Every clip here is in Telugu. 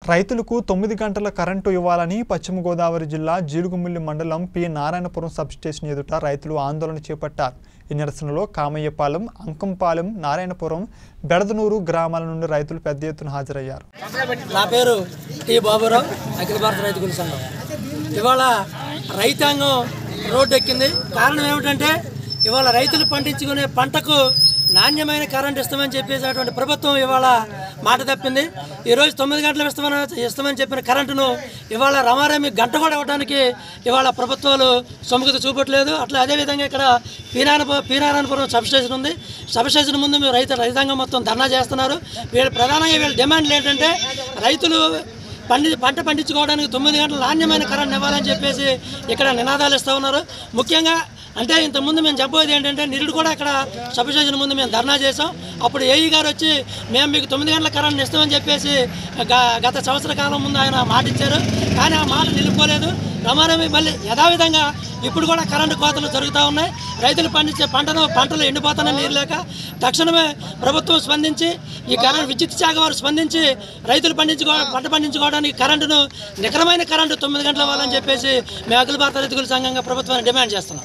రైతులకు తొమ్మిది గంటల కరెంటు ఇవ్వాలని పశ్చిమ గోదావరి జిల్లా జీలుగుమిల్లి మండలం పి నారాయణపురం సబ్స్టేషన్ ఎదుట రైతులు ఆందోళన చేపట్టారు ఈ నిరసనలో కామయ్యపాలెం అంకంపాలెం నారాయణపురం బెడదనూరు గ్రామాల నుండి రైతులు పెద్ద ఎత్తున హాజరయ్యారు నా పేరు టి బాబురావు అఖిల భారత రైతు కుల సంఘం ఇవాళ రైతాంగం రోడ్డు ఎక్కింది కారణం ఏమిటంటే ఇవాళ రైతులు పండించుకునే పంటకు నాణ్యమైన కరెంట్ ఇస్తామని చెప్పేసినటువంటి ప్రభుత్వం ఇవాళ మాట తప్పింది ఈరోజు తొమ్మిది గంటలు ఇస్తామని ఇస్తామని చెప్పిన కరెంటును ఇవాళ రమారమి గంట కూడా ఇవ్వడానికి ఇవాళ ప్రభుత్వాలు సముఖత చూపట్లేదు అట్లా అదేవిధంగా ఇక్కడ పీనారపు పీనారాయణపురం సబ్స్టేషన్ ఉంది సబ్స్టేషన్ ముందు మేము రైతు రైతాంగం మొత్తం ధర్నా చేస్తున్నారు వీళ్ళు ప్రధానంగా వీళ్ళ డిమాండ్లు ఏంటంటే రైతులు పండి పంట పండించుకోవడానికి తొమ్మిది గంటల నాణ్యమైన కరెంట్ ఇవ్వాలని చెప్పేసి ఇక్కడ నినాదాలు ఇస్తూ ఉన్నారు ముఖ్యంగా అంటే ఇంతకుముందు మేము చెప్పేది ఏంటంటే నిరుడు కూడా ఇక్కడ సబ్స్టేషన్ ముందు మేము ధర్నా చేసాం అప్పుడు ఏఈ గారు వచ్చి మేము మీకు తొమ్మిది గంటల కరెంట్ ఇస్తామని చెప్పేసి గ- గత సంవత్సర కాలం ముందు ఆయన మాట ఇచ్చారు కానీ ఆ మాట నిలుపుకోలేదు రమారమి మళ్ళీ యథావిధంగా ఇప్పుడు కూడా కరెంటు కోతలు జరుగుతూ ఉన్నాయి రైతులు పండించే పంటను పంటలు ఎండిపోతున్న నీరు లేక తక్షణమే ప్రభుత్వం స్పందించి ఈ కరెంట్ విద్యుత్ శాఖ వారు స్పందించి రైతులు పండించుకో పంట పండించుకోవడానికి కరెంటును నికరమైన కరెంటు తొమ్మిది గంటల ఇవ్వాలని చెప్పేసి మేము అఖిల భారత రైతుల సంఘంగా ప్రభుత్వాన్ని డిమాండ్ చేస్తున్నాం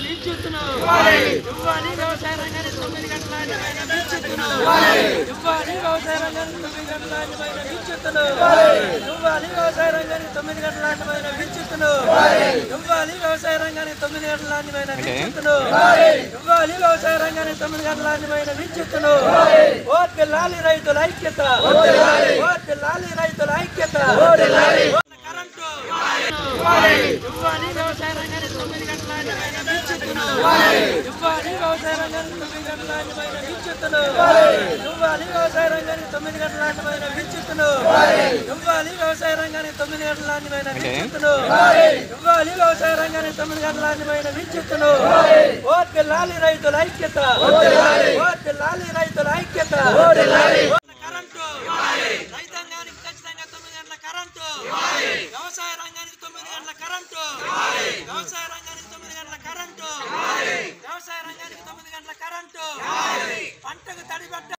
ఇవ్వాలి వ్యవసాయ రంగానికి తొమ్మిది గంటల నాణ్యమైన విద్యుత్తును ఇవ్వాలి వ్యవసాయ రంగానికి తొమ్మిది గంటల నాణ్యమైన విద్యుత్తును ఇవ్వాలి వ్యవసాయ రంగానికి తొమ్మిది గంటల నాణ్యమైన విద్యుత్తును ఇవ్వాలి వ్యవసాయ రంగానికి తొమ్మిది గంటల నాణ్యమైన విద్యుత్తును ఓ పిల్లాలి రైతుల ఐక్యత ఓ పిల్లాలి రైతుల ఐక్యత కరెంటు ఇవ్వాలి వ్యవసాయ రంగానికి తొమ్మిది గంటల నాణ్యమైన విద్యుత్తును ఇవ్వాలి వ్యవసాయ రంగానికి తొమ్మిది గంటల నాణ్యమైన విద్యుత్తును ఇవ్వాలి వ్యవసాయ రంగానికి తొమ్మిది గంటల నాణ్యమైన విద్యుత్తును ఇవ్వాలి వ్యవసాయ రంగానికి తొమ్మిది గంటల నాణ్యమైన విద్యుత్తును ఇవ్వాలి వ్యవసాయ రంగానికి తొమ్మిది గంటల నాణ్యమైన విద్యుత్తును ఓ పిల్లాలి రైతుల ఐక్యత ఓ పిల్లాలి రైతుల ఐక్యత